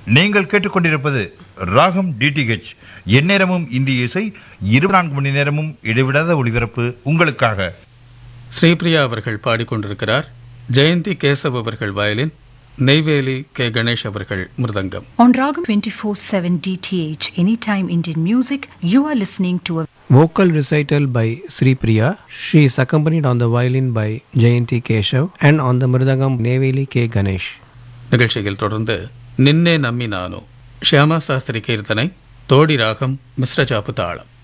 நீங்கள் கேட்டுக்கொண்டிருப்பது ராகம் டிடிஹெச் எந்நேரமும் இந்திய இசை இருபத்தி நான்கு மணி நேரமும் இடைவிடாத ஒளிபரப்பு உங்களுக்காக ஸ்ரீபிரியா அவர்கள் பாடிக்கொண்டிருக்கிறார் ஜெயந்தி கேசவ் அவர்கள் வயலின் நெய்வேலி கே கணேஷ் அவர்கள் மிருதங்கம் On Ragam 24/7 DTH Anytime Indian Music, you are listening to a Vocal recital by Sri Priya. She is accompanied on the violin by Jayanti Keshav and on the mridangam Neveli K. Ganesh. நிகழ்ச்சியில் தொடர்ந்து நின்னே நம்பி நானோ ஷியாமா சாஸ்திரி கீர்த்தனை தோடி ராகம் மிஸ்ர சாப்பு தாளம்